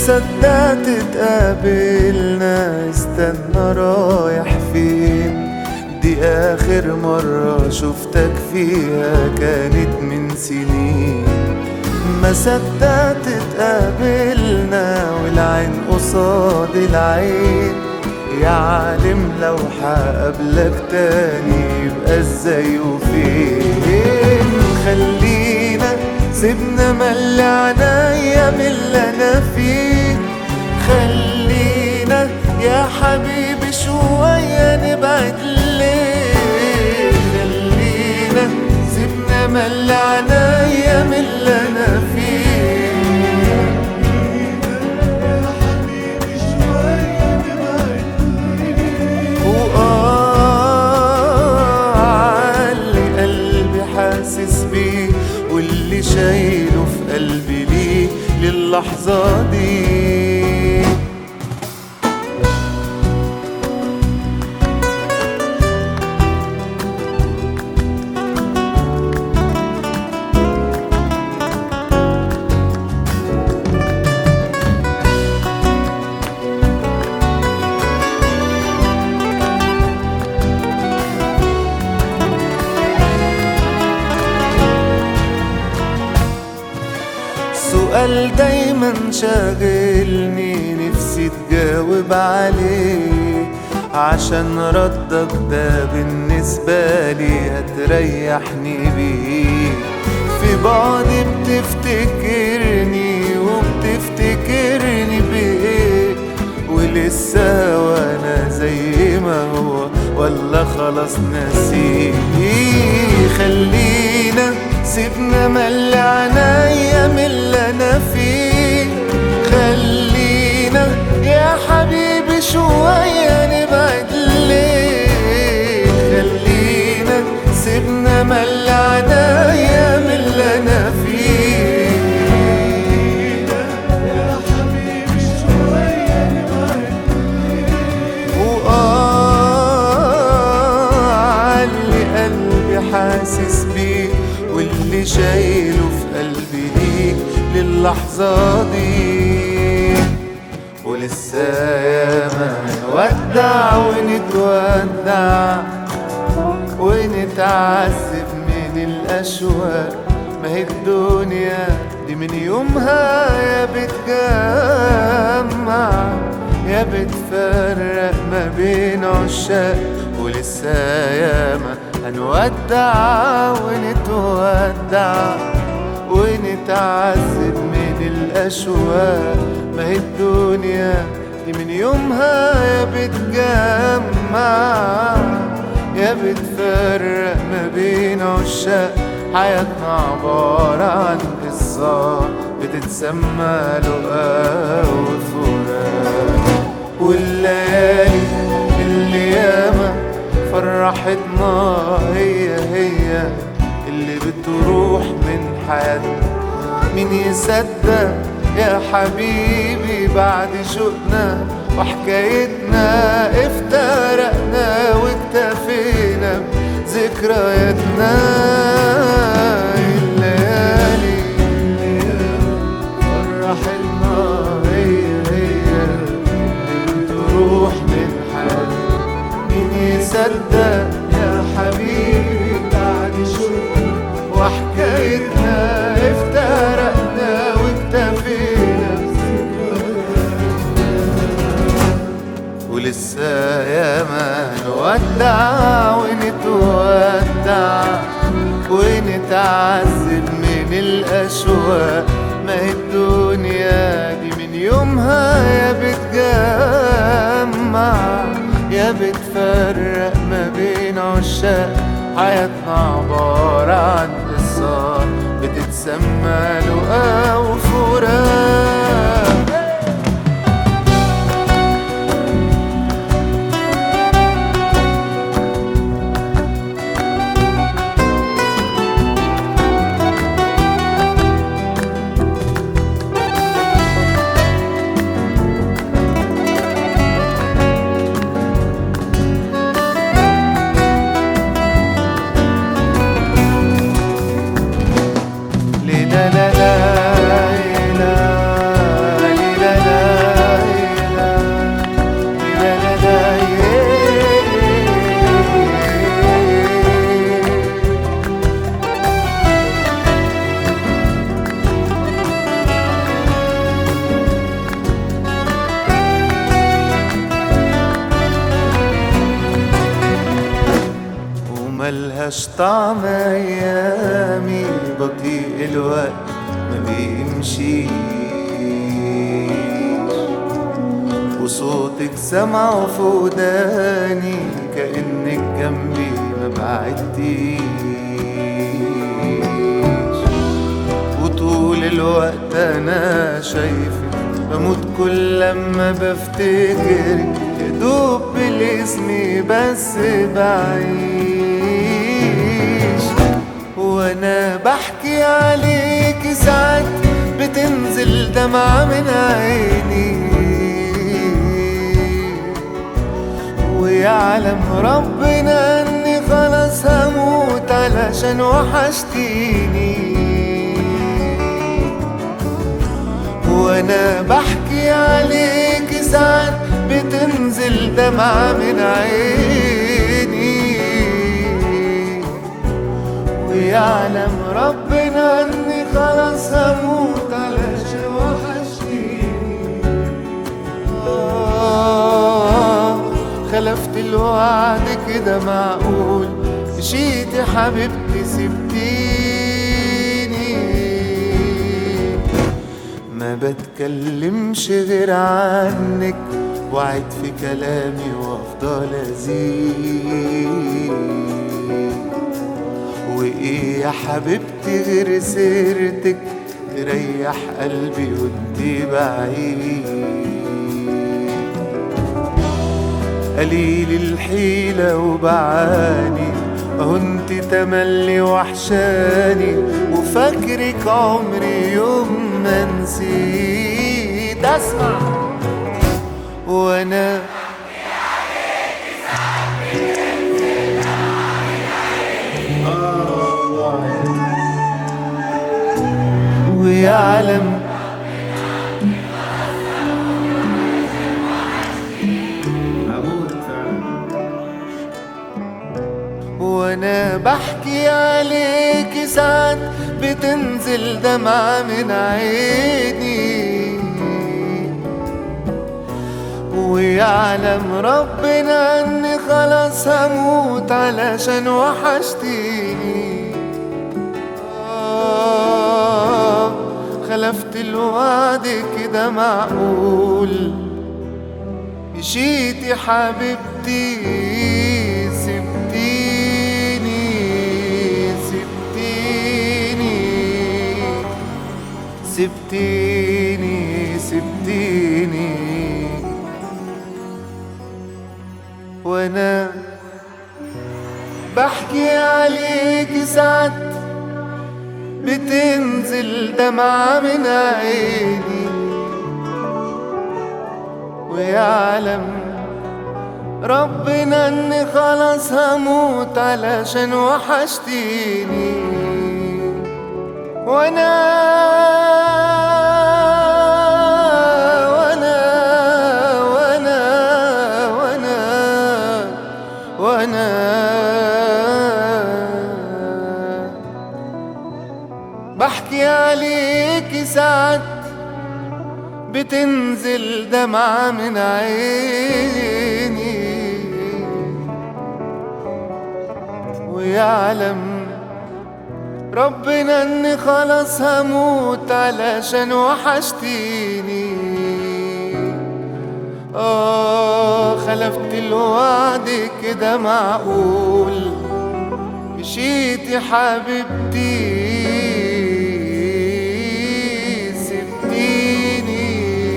صدقت تقابلنا استنى رايح فين دي آخر مرة شفتك فيها كانت من سنين ما صدقت تقابلنا والعين قصاد العين يا عالم لو حقابلك تاني يبقى ازاي وفين خلينا سيبنا ملي عنايا من اللي انا فيه خلينا يا حبيبي شوية نبعد ليه خلينا سيبنا ملي عنايا من اللي انا فيه وآه اللي قلبي حاسس بيه واللي شايله في قلبي ليه للحظة دي سؤال دايما شاغلني نفسي تجاوب عليه عشان ردك ده بالنسبة لي هتريحني بيه في بعدي بتفتكرني وبتفتكرني بإيه ولسه وانا زي ما هو ولا خلاص ناسيه خلينا سيبنا ملي عنايا من اللي انا فيه خلينا يا حبيبي شوية نبعد ليه خلينا سيبنا ملي عنايا من اللي انا فيه وآه اللي قلبي حاسس بيه واللي شايله في قلبي ليك للحظة دي ولسه ياما نودع ونتودع ونتعذب من الأشواق ما هي الدنيا دي من يومها يا بتجمع يا بتفرق ما بين عشاق ولسه ياما هنودع ونتودع ونتعذب من الأشواق ما هي الدنيا دي من يومها يا بتجمع يا بتفرق ما بين عشاق حياتنا عبارة عن قصة بتتسمى لقاء وفراق والليالي اللي ياما فرحتنا هي هي اللي بتروح من حياتنا مين يصدق يا حبيبي بعد شوقنا وحكايتنا افترقنا واكتفينا بذكرياتنا الليالي فرحتنا هي هي اللي بتروح من حياتنا مين يصدق يا حبيبي بعد شوقنا وحكايتنا افترقنا واكتفينا ولسه ياما نودع ونتودع ونتعذب من الأشواق ما هي الدنيا دي من يومها يا بتجمع يا بتفرق ما بين عشاق حياتنا عبارة عن قصة بتتسمى لقاء وفراق لا لا لا لا ملهاش طعم ايامي بطيء الوقت ما بيمشيش وصوتك سمعه في وداني كأنك جنبي ما بعدتيش وطول الوقت انا شايفك بموت كل لما بفتكرك يدوب بالاسم بس بعيش وانا بحكي عليك ساعات بتنزل دمعة من عيني ويعلم ربنا اني خلاص هموت علشان وحشتيني وانا بحكي عليك ساعات بتنزل دمعة من عيني ويعلم ربنا اني خلاص هموت علشان وحشتيني آه خلفت الوعد كده معقول مشيتي حبيبتي سبتيني ما بتكلمش غير عنك وعد في كلامي وافضل ازيد وايه يا حبيبتي غير سيرتك تريح قلبي وانتي بعيد قليل الحيلة وبعاني اهو انت تملي وحشاني وفاكرك عمري يوم ما نسيت اسمع وانا ويعلم هموت فعلا وانا بحكي عليك ساعات بتنزل دمعة من عيني ويعلم ربنا اني خلاص هموت علشان وحشتيني آه خلفت الوعد كده معقول مشيتي حبيبتي سبتيني سبتيني سبتيني سبتيني وانا بحكي عليك ساعات بتنزل دمعة من عيني ويعلم ربنا اني خلاص هموت علشان وحشتيني وانا وانا وانا وانا وانا بحكي عليك ساعات بتنزل دمعة من عيني ويعلم ربنا اني خلاص هموت علشان وحشتيني اه خلفت الوعد كده معقول مشيتي حبيبتي سبتيني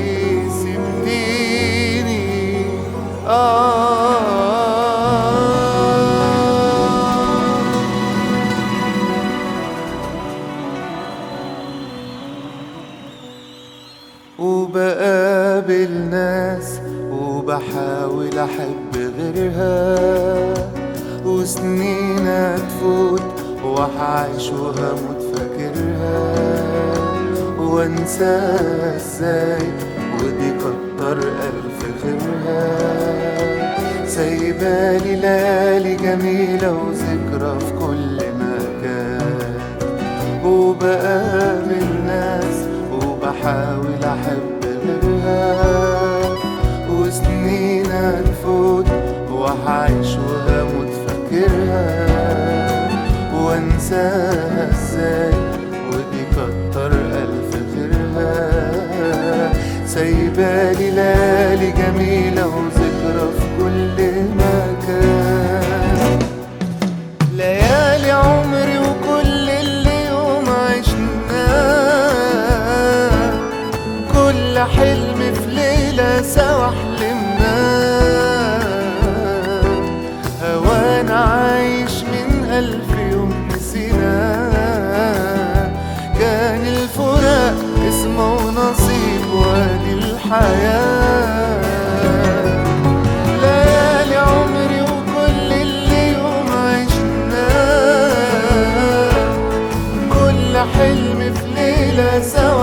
سبتيني آه وبقابل ناس وبحاول أحب غيرها وسنين تفوت وهعيش وهموت فاكرها وانساها ازاي ودي كتر ألف غيرها سايبالي ليالي جميلة وذكرى في كل مكان وبقابل ناس وبحاول أحب غيرها وسنين هتفوت وهعيش وهموت فاكرها وانساها ازاي ودي كتر الف خيرها سايبالي ليالي جميلة وذكرى في كل مكان ليالي عمري وكل اللي يوم عشناه كل حلم في ليلة سوا حلمناه هوانا عايش من ألف يوم نسيناه كان الفراق اسمه ونصيب وادي الحياة ليالي عمري وكل اللي يوم عشناه كل حلم في ليلة سوا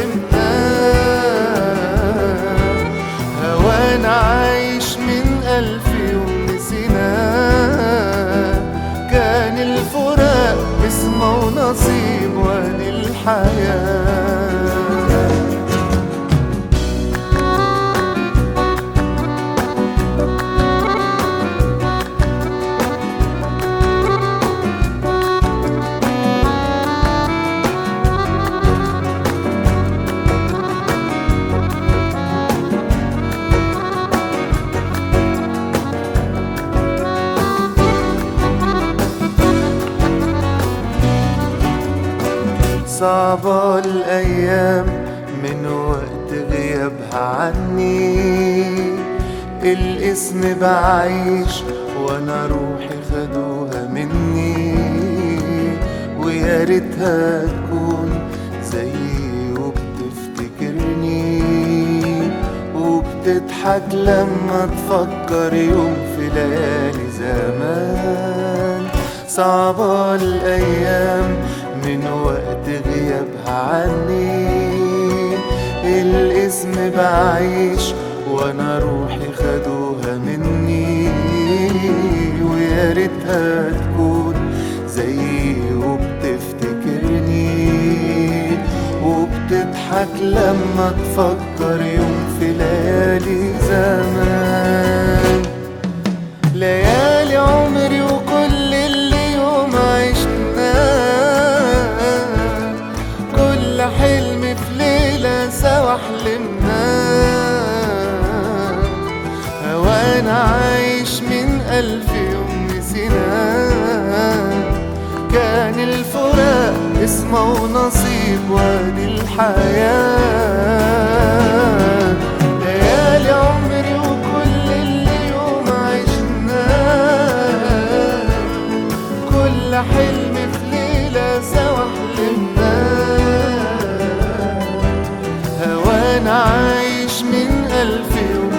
حلمناه هوانا عايش من ألف يوم نسيناه كان الفراق اسمه ونصيب وادي الحياه صعبة الأيام من وقت غيابها عني الاسم بعيش وأنا روحي خدوها مني ويا ريتها تكون زيي وبتفتكرني وبتضحك لما تفكر يوم في ليالي زمان صعبة الأيام من وقت غيابها عني الاسم بعيش وانا روحي خدوها مني ويا ريتها تكون زيي وبتفتكرني وبتضحك لما تفكر يوم في ليالي زمان ليالي عمري وكل اللي يوم عشناه كل حلم في ليلة سوا حلمناه هوانا عايش من ألف يوم نسيناه كان الفراق اسمه ونصيب وادي الحياة ليالي عمري وكل اللي يوم عشناه كل حلم في ليلة سوا حلمناه هوانا عايش من ألف يوم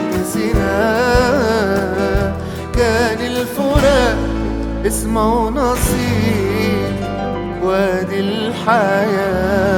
نسيناه كان الفراق اسمه نصيب وادي الحياه